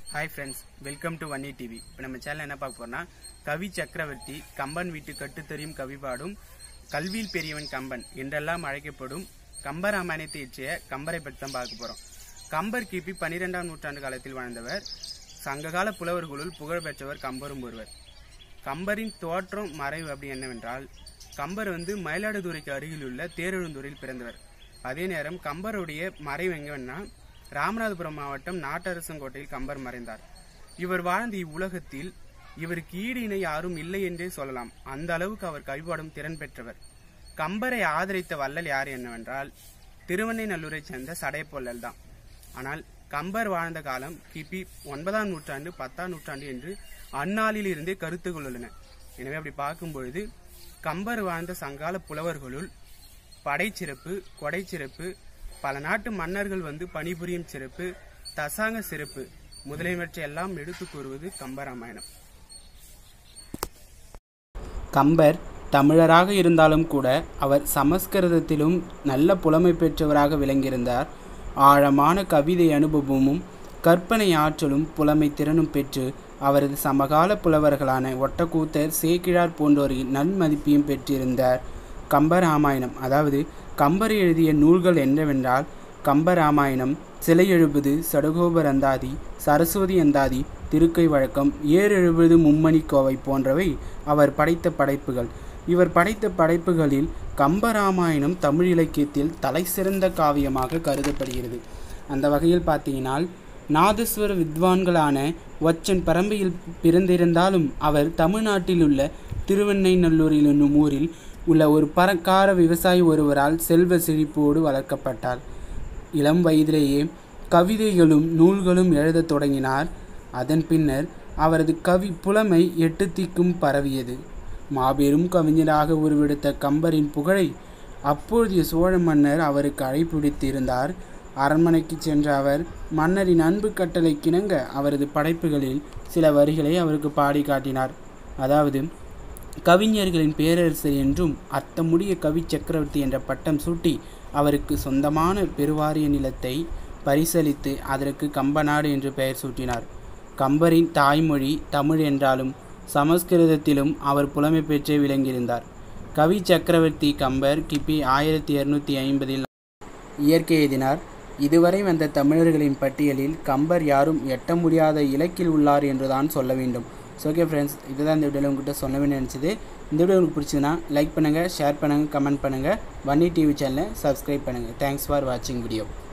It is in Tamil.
hi friends welcome to Vanni TV இப்போ நம்ம சேனல் என்ன பார்க்க போறோம்னா கவி சக்கரவர்த்தி கம்பன் வீட்டு கட்டு தெரியும் கவி பாடும் கல்வியில் பெரியவன் கம்பன் என்றெல்லாம் அழைக்கப்படும் கம்பராமாயணத்தை இயற்றிய கம்பரை பற்றி தான் பார்க்க போறோம் கம்பர் கிபி பன்னிரெண்டாம் நூற்றாண்டு காலத்தில் வாழ்ந்தவர் சங்ககால புலவர்களுள் புகழ்பெற்றவர் கம்பரும் ஒருவர் கம்பரின் தோற்றம் மறைவு அப்படி என்னவென்றால் கம்பர் வந்து மயிலாடுதுறைக்கு அருகில் உள்ள தேரெழுந்தூரில் பிறந்தவர் அதே நேரம் கம்பருடைய மறைவு எங்கன்னா ராமநாதபுரம் மாவட்டம் நாட்டரசங்கோட்டையில் கம்பர் மறைந்தார் இவர் வாழ்ந்த இவ்வுலகத்தில் இவருக்கு ஈடு இணை யாரும் இல்லை என்றே சொல்லலாம் அந்த அளவுக்கு அவர் கவிபாடும் திறன் பெற்றவர் கம்பரை ஆதரித்த வள்ளல் யார் என்னவென்றால் திருவண்ணைநல்லூரைச் சேர்ந்த சடையப்பொல்லல் தான் ஆனால் கம்பர் வாழ்ந்த காலம் கிபி ஒன்பதாம் நூற்றாண்டு பத்தாம் நூற்றாண்டு என்று அந்நாளில் இருந்தே கருத்துக்கள் உள்ளன எனவே அப்படி பார்க்கும்பொழுது கம்பர் வாழ்ந்த சங்கால புலவர்களுள் படைச்சிறப்பு கொடைச்சிறப்பு பல நாட்டு மன்னர்கள் வந்து பணிபுரியும் சிறப்பு தசாங்க சிறப்பு முதலியவற்றை எல்லாம் எடுத்துக் கூறுவது கம்பராமாயணம் கம்பர் தமிழராக இருந்தாலும் கூட அவர் சமஸ்கிருதத்திலும் நல்ல புலமை பெற்றவராக விளங்கியிருந்தார் ஆழமான கவிதை அனுபவமும் கற்பனை ஆற்றலும் புலமை திறனும் பெற்று அவரது சமகால புலவர்களான ஒட்டக்கூத்தர் சேக்கிழார் போன்றோரின் நன்மதிப்பையும் பெற்றிருந்தார் கம்பராமாயணம் அதாவது கம்பர் எழுதிய நூல்கள் என்னவென்றால் கம்பராமாயணம் சிலை எழுபது சடகோபர் அந்தாதி சரஸ்வதி அந்தாதி திருக்கை வழக்கம் ஏர் எழுபது மும்மணி கோவை போன்றவை அவர் படைத்த படைப்புகள் இவர் படைத்த படைப்புகளில் கம்பராமாயணம் தமிழ் இலக்கியத்தில் தலைசிறந்த காவியமாக கருதப்படுகிறது அந்த வகையில் பார்த்தீங்கன்னால் நாதஸ்வர வித்வான்களான ஒச்சன் பரம்பையில் பிறந்திருந்தாலும் அவர் தமிழ்நாட்டில் உள்ள திருவெண்ணைநல்லூரில் என்னும் ஊரில் உள்ள ஒரு பணக்கார விவசாயி ஒருவரால் செல்வ செழிப்போடு வளர்க்கப்பட்டார் இளம் வயதிலேயே கவிதைகளும் நூல்களும் எழுதத் தொடங்கினார் அதன் பின்னர் அவரது கவி புலமை எட்டு திக்கும் பரவியது மாபெரும் கவிஞராக உருவெடுத்த கம்பரின் புகழை அப்பொழுதைய சோழ மன்னர் அவருக்கு அழைப்பிடித்திருந்தார் அரண்மனைக்கு சென்ற அவர் மன்னரின் அன்பு கட்டளை கிணங்க அவரது படைப்புகளில் சில வரிகளை அவருக்கு பாடி காட்டினார் அதாவது கவிஞர்களின் பேரரசர் என்றும் அர்த்தமுடைய கவி சக்கரவர்த்தி என்ற பட்டம் சூட்டி அவருக்கு சொந்தமான பெருவாரிய நிலத்தை பரிசளித்து அதற்கு கம்பநாடு என்று பெயர் சூட்டினார் கம்பரின் தாய்மொழி தமிழ் என்றாலும் சமஸ்கிருதத்திலும் அவர் புலமை பெற்றே விளங்கியிருந்தார் கவி சக்கரவர்த்தி கம்பர் கிபி ஆயிரத்தி இரநூத்தி ஐம்பதில் இயற்கை எழுதினார் இதுவரை வந்த தமிழர்களின் பட்டியலில் கம்பர் யாரும் எட்ட முடியாத இலக்கில் உள்ளார் என்றுதான் சொல்ல வேண்டும் ஸோ ஓகே ஃப்ரெண்ட்ஸ் இதுதான் இந்த வீடியோவில் உங்கள்கிட்ட சொல்ல வேண்டிய நினச்சது இந்த வீடியோ உங்களுக்கு பிடிச்சதுன்னா லைக் பண்ணுங்கள் ஷேர் பண்ணுங்கள் கமெண்ட் பண்ணுங்கள் வன்னி டிவி சேனலை சப்ஸ்கிரைப் பண்ணுங்கள் தேங்க்ஸ் ஃபார் வாட்சிங் வீடியோ